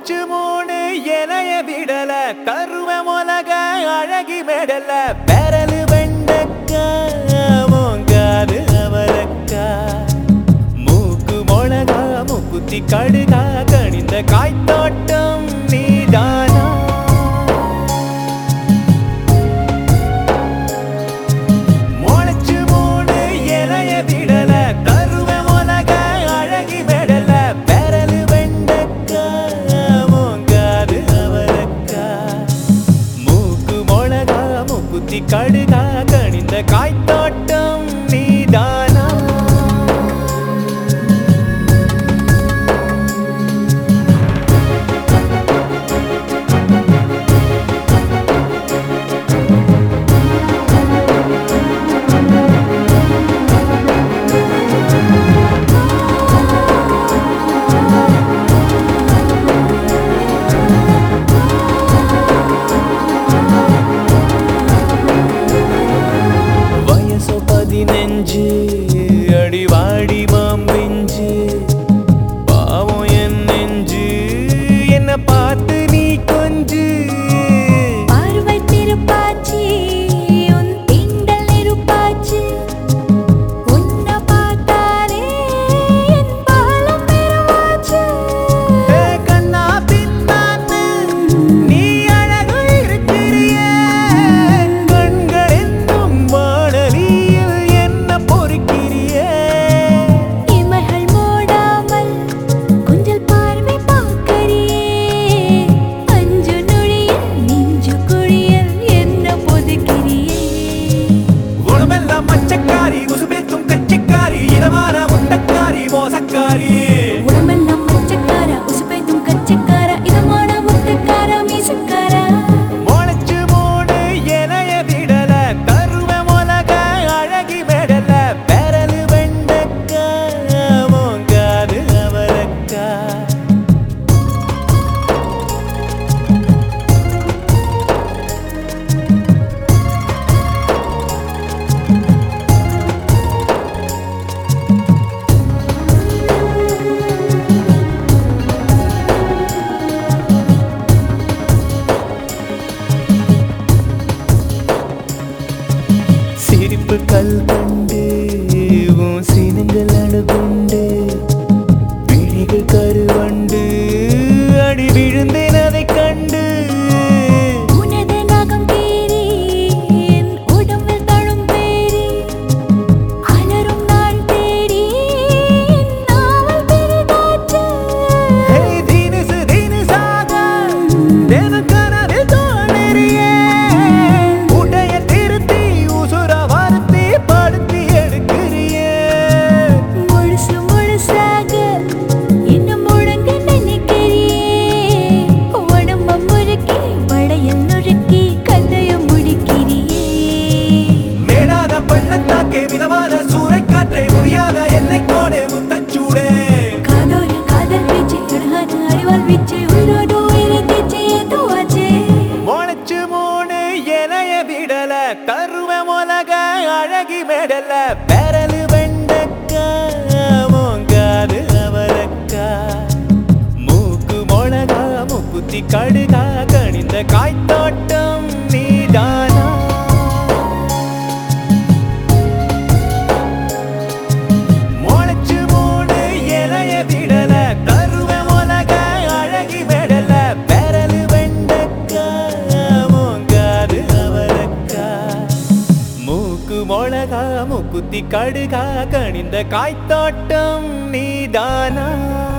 முளைச்சு மூணு இலைய விடல கருவ மொலக அழகி மெடல பெரலு வெண்டக்கா மோங்காது அவரக்கா மூக்கு மொளகா மூக்குத்தி கடுகா கணிந்த காய்த்தோட்டம் நீதானா முளைச்சு மூணு இலைய விடல கருவ மொலக அழகி மெடல பெரலு வெண்டக்கா மோங்காது அவரக்கா மூக்கு மொளகா மூக்குத்தி கடுகா கணிந்த காய்த்தோட்டம் நீதானா வயசு பதினஞ்சு அடிவாடி மாம்பிஞ்சு பாவம் என் நெஞ்சு என்ன பார்த்து நீ கொஞ்சு பார்வை திருப்பாச்சி உன் தீண்டல் நெருப்பாச்சி உன்னை பார்த்தாலே என் பாலம் பெருமாச்சு ஏ கண்ணா பின்னான்னு நீ அழகு இருக்கிறியே கண்கள் என்னும் வாடலியில் என்ன பொறுக்கிறியே இமைகள் மூடாமல் கொஞ்சல் பார்வை பார்க்கறியே அஞ்சு நொடியில் நெஞ்சு குழியில் என்ன பொதுக்கிறியே உடம்பெல்லாம் மச்சக்காரி உசுபேத்தும் கச்சக்காரி இதமான முட்டக்காரி மோசக்காரி உடம்பெல்லாம் மச்சக்கார உசுப்பைத்தும் கச்சக்கார இதமான முட்டக்கார மீசக்கார முளைச்சு மூணு இலைய விடல கருவ மொலக அழகி மெடல பெரலு வெண்டக்கா மோங்காது அவரக்கா சிரிப்பு கல் கண்டு உன் சினங்கள் அணுகுண்டு விழிகள் கருவண்டு அடி விழுந்தேன் அதைக் கண்டு உனது நகம் தேறி என் உடம்பில் தழும் பேரி அலரும் நான் தேடி என் நாவல் பெரிதாச்சு ஹே தினுசு தினுசாக தினக்கனவில் தோன்றியே உடைய திருத்தி உசுர வருத்தி படுத்தி எடுக்கிறியே முழுசு முழுசாக என்ன முழங்க நினைக்கிறியே உடம்ப முறுக்கி வளையல் நுறுக்கி கதைய முடிக்கிறியே மேடாத பள்ளத்தாக்கே மிதமான சூறைக்காற்றை முடியாத எல்லைக்கோடே முத்தச்சூடே காதோர காதல் பேச்சு அழகான அறிவால் வீச்சு உயிரோடு உயிரை தேச்சு ஏதுவாச்சு முளைச்சு மூணு இலைய விடல கருவ மொலக அழகி மெடல பெரலு வெண்டக்கா மோங்காது அவரக்கா மூக்கு மொளகா மூக்குத்தி கடுகா கணிந்த காய்த்தோட்டம் நீதானா முளைச்சு மூணு இலைய விடல கருவ மொலக அழகி மெடல பெரலு வெண்டக்கா மோங்காது அவரக்கா மூக்கு மொளகா மூக்குத்தி கடுகா கணிந்த காய்த்தோட்டம் நீதானா